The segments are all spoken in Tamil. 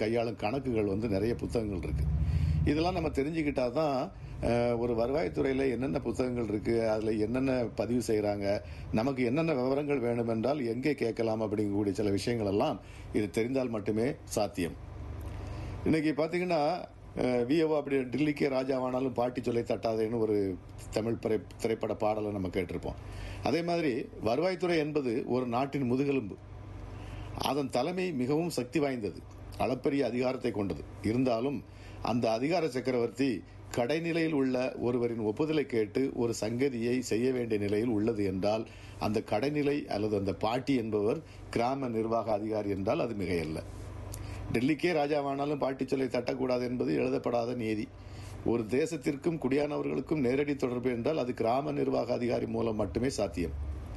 கையாளும் கணக்குகள் வந்து நிறைய புத்தகங்கள் இருக்கு இதெல்லாம் நம்ம தெரிஞ்சுக்கிட்டா தான் அஹ், ஒரு வருவாய்த்துறையில் என்னென்ன புத்தகங்கள் இருக்கு அதில் என்னென்ன பதிவு செய்கிறாங்க நமக்கு என்னென்ன விவரங்கள் வேண்டும் என்றால் எங்கே கேட்கலாம் அப்படிங்கக்கூடிய சில விஷயங்கள் எல்லாம் இது தெரிந்தால் மட்டுமே சாத்தியம் இன்னைக்கு பார்த்தீங்கன்னா விஓ அப்படி டில்லிக்கே ராஜாவானாலும் பாட்டி சொல்லை தட்டாதேன்னு ஒரு தமிழ் திரை திரைப்பட பாடலை நம்ம கேட்டிருப்போம் அதே மாதிரி வருவாய்த்துறை என்பது ஒரு நாட்டின் முதுகெலும்பு அதன் தலைமை மிகவும் சக்தி வாய்ந்தது அளப்பரிய அதிகாரத்தை கொண்டது இருந்தாலும் அந்த அதிகார சக்கரவர்த்தி கடைநிலையில் உள்ள ஒருவரின் ஒப்புதலை கேட்டு ஒரு சங்கதியை செய்ய வேண்டிய நிலையில் உள்ளது என்றால் அந்த கடைநிலை அல்லது அந்த பாட்டி என்பவர் கிராம நிர்வாக அதிகாரி என்றால் அது மிகையல்ல டெல்லிக்கே ராஜாவானாலும் பாட்டி சொல்லை தட்டக்கூடாது என்பது எழுதப்படாத நீதி ஒரு தேசத்திற்கும் குடியானவர்களுக்கும் நேரடி தொடர்பு என்றால் அது கிராம நிர்வாக அதிகாரி மூலம் மட்டுமே சாத்தியம்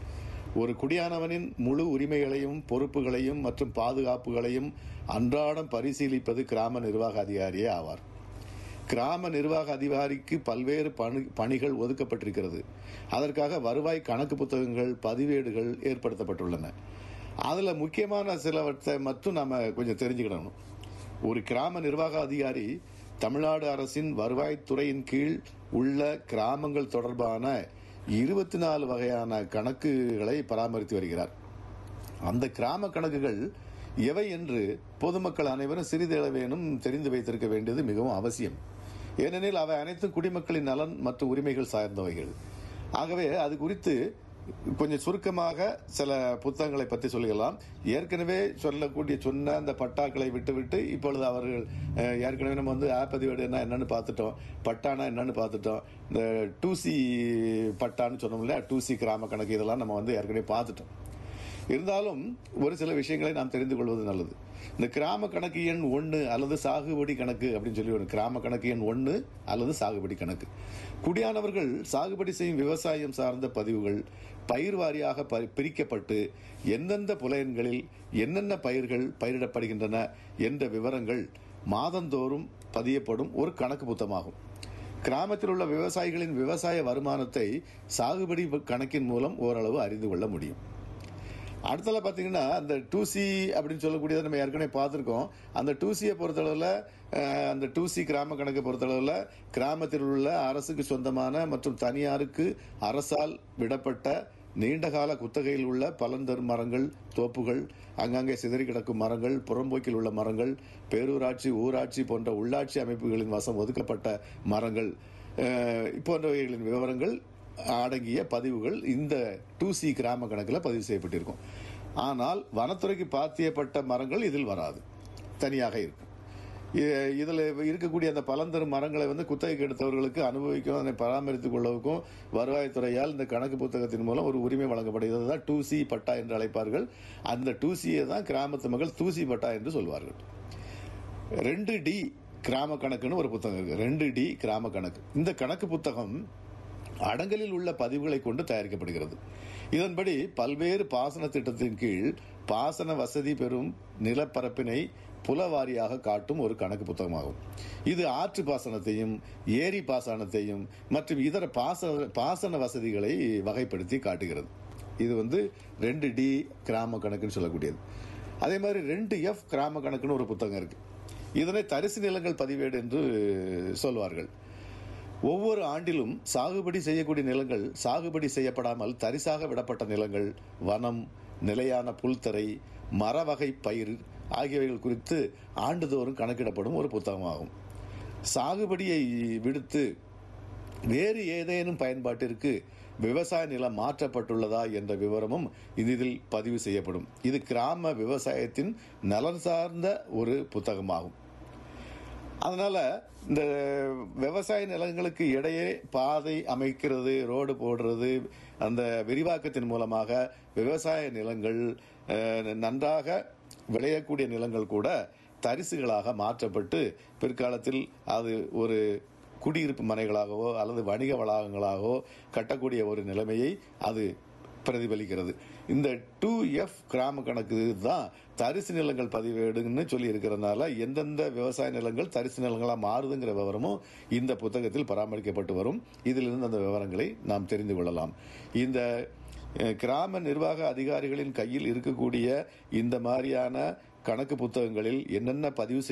ஒரு குடியானவனின் முழு உரிமைகளையும் பொறுப்புகளையும் மற்றும் பாதுகாப்புகளையும் அன்றாடம் பரிசீலிப்பது கிராம நிர்வாக அதிகாரியே ஆவார் கிராம நிர்வாக அதிகாரிக்கு பல்வேறு பணி பணிகள் ஒதுக்கப்பட்டிருக்கிறது அதற்காக வருவாய் கணக்கு புத்தகங்கள் பதிவேடுகள் ஏற்படுத்தப்பட்டுள்ளன அதுல முக்கியமான சிலவற்றை மட்டும் நாம கொஞ்சம் தெரிஞ்சுக்கிடணும் ஒரு கிராம நிர்வாக அதிகாரி தமிழ்நாடு அரசின் வருவாய்த்துறையின் கீழ் உள்ள கிராமங்கள் தொடர்பான இருபத்தி நாலு வகையான கணக்குகளை பராமரித்து வருகிறார் அந்த கிராம கணக்குகள் எவை என்று பொதுமக்கள் அனைவரும் சிறிதளவேனும் தெரிந்து வைத்திருக்க வேண்டியது மிகவும் அவசியம் ஏனெனில் அவை அனைத்தும் குடிமக்களின் நலன் மற்றும் உரிமைகள் சார்ந்தவைகள் ஆகவே அது குறித்து கொஞ்சம் சுருக்கமாக சில புத்தகங்களை பற்றி சொல்லிக்கலாம் ஏற்கனவே சொல்லக்கூடிய சொன்ன அந்த பட்டாக்களை விட்டுவிட்டு இப்பொழுது அவர்கள் அஹ், ஏற்கனவே நம்ம வந்து ஆப்பதிவேடு என்ன என்னன்னு பார்த்துட்டோம் பட்டானா என்னன்னு பார்த்துட்டோம் இந்த டூசி பட்டான்னு சொன்னோம் இல்லையா டூசி கிராம கணக்கு இதெல்லாம் நம்ம வந்து ஏற்கனவே பார்த்துட்டோம் இருந்தாலும் ஒரு சில விஷயங்களை நாம் தெரிந்து கொள்வது நல்லது இந்த கிராம கணக்கு எண் ஒன்று அல்லது சாகுபடி கணக்கு அப்படின்னு சொல்லி ஒரு கிராம கணக்கு எண் ஒன்று அல்லது சாகுபடி கணக்கு குடியானவர்கள் சாகுபடி செய்யும் விவசாயம் சார்ந்த பதிவுகள் பயிர் வாரியாக பரி- பிரிக்கப்பட்டு எந்தெந்த புலையன்களில் என்னென்ன பயிர்கள் பயிரிடப்படுகின்றன என்ற விவரங்கள் மாதந்தோறும் பதியப்படும் ஒரு கணக்கு புத்தகமாகும் கிராமத்தில் உள்ள விவசாயிகளின் விவசாய வருமானத்தை சாகுபடி கணக்கின் மூலம் ஓரளவு அறிந்து கொள்ள முடியும் அடுத்தல பார்த்தீங்கன்னா அந்த டூசி அப்படின்னு சொல்லக்கூடியதை நம்ம ஏற்கனவே பார்த்துருக்கோம் அந்த டூசியை பொறுத்தளவில் அஹ், அந்த டூசி கிராம கணக்கை பொறுத்தளவில் கிராமத்தில் உள்ள அரசுக்கு சொந்தமான மற்றும் தனியாருக்கு அரசால் விடப்பட்ட நீண்டகால குத்தகையில் உள்ள பலன் தரும் மரங்கள் தோப்புகள் அங்கங்கே சிதறி கிடக்கும் மரங்கள் புறம்போக்கில் உள்ள மரங்கள் பேரூராட்சி ஊராட்சி போன்ற உள்ளாட்சி அமைப்புகளின் வசம் ஒதுக்கப்பட்ட மரங்கள் அஹ், போன்றவைகளின் விவரங்கள் அடங்கிய பதிவுகள் இந்த டூ சி கிராம கணக்கில் பதிவு செய்யப்பட்டிருக்கும் ஆனால் வனத்துறைக்கு பாத்தியப்பட்ட மரங்கள் இதில் வராது தனியாக இருக்கும் இ- இதில் இருக்கக்கூடிய அந்த பலந்தரும் மரங்களை வந்து குத்தகைக்கு எடுத்தவர்களுக்கு அனுபவிக்கும் அதனை பராமரித்துக் கொள்ளவுக்கும் வருவாய்த்துறையால் இந்த கணக்கு புத்தகத்தின் மூலம் ஒரு உரிமை வழங்கப்படுகிறது தான் டூ சி பட்டா என்று அழைப்பார்கள் அந்த டூ சியை தான் கிராமத்து மக்கள் தூசி பட்டா என்று சொல்வார்கள் ரெண்டு டி கிராம கணக்குன்னு ஒரு புத்தகம் இருக்கு ரெண்டு டி கிராம கணக்கு இந்த கணக்கு புத்தகம் அடங்கலில் உள்ள பதிவுகளை கொண்டு தயாரிக்கப்படுகிறது இதன்படி பல்வேறு பாசன திட்டத்தின் கீழ் பாசன வசதி பெறும் நிலப்பரப்பினை புலவாரியாக காட்டும் ஒரு கணக்கு புத்தகமாகும் இது ஆற்று பாசனத்தையும் ஏரி பாசனத்தையும் மற்றும் இதர பாசன பாசன வசதிகளை வகைப்படுத்தி காட்டுகிறது இது வந்து ரெண்டு டி கிராம கணக்குன்னு சொல்லக்கூடியது அதே மாதிரி ரெண்டு எஃப் கிராம கணக்குன்னு ஒரு புத்தகம் இருக்கு இதனை தரிசு நிலங்கள் பதிவேடு என்று சொல்வார்கள் ஒவ்வொரு ஆண்டிலும் சாகுபடி செய்யக்கூடிய நிலங்கள் சாகுபடி செய்யப்படாமல் தரிசாக விடப்பட்ட நிலங்கள் வனம் நிலையான புல்தரை மரவகை பயிர் ஆகியவைகள் குறித்து ஆண்டுதோறும் கணக்கிடப்படும் ஒரு புத்தகமாகும் சாகுபடியை விடுத்து வேறு ஏதேனும் பயன்பாட்டிற்கு விவசாய நிலம் மாற்றப்பட்டுள்ளதா என்ற விவரமும் இதில் பதிவு செய்யப்படும் இது கிராம விவசாயத்தின் நலன் சார்ந்த ஒரு புத்தகமாகும் அதனால இந்த விவசாய நிலங்களுக்கு இடையே பாதை அமைக்கிறது ரோடு போடுறது அந்த விரிவாக்கத்தின் மூலமாக விவசாய நிலங்கள் அஹ், நன்றாக விளையக்கூடிய நிலங்கள் கூட தரிசுகளாக மாற்றப்பட்டு பிற்காலத்தில் அது ஒரு குடியிருப்பு மனைகளாகவோ அல்லது வணிக வளாகங்களாகவோ கட்டக்கூடிய ஒரு நிலைமையை அது பிரதிபலிக்கிறது இந்த டூ எஃப் கிராம கணக்கு தான் தரிசு நிலங்கள் பதிவேடுன்னு சொல்லி இருக்கிறதுனால எந்தெந்த விவசாய நிலங்கள் தரிசு நிலங்களாக மாறுதுங்கிற விவரமும் இந்த புத்தகத்தில் பராமரிக்கப்பட்டு வரும் இதிலிருந்து அந்த விவரங்களை நாம் தெரிந்து கொள்ளலாம் இந்த அஹ், கிராம நிர்வாக அதிகாரிகளின் கையில் இருக்கக்கூடிய இந்த மாதிரியான கணக்கு புத்தகங்களில் என்னென்ன பதிவு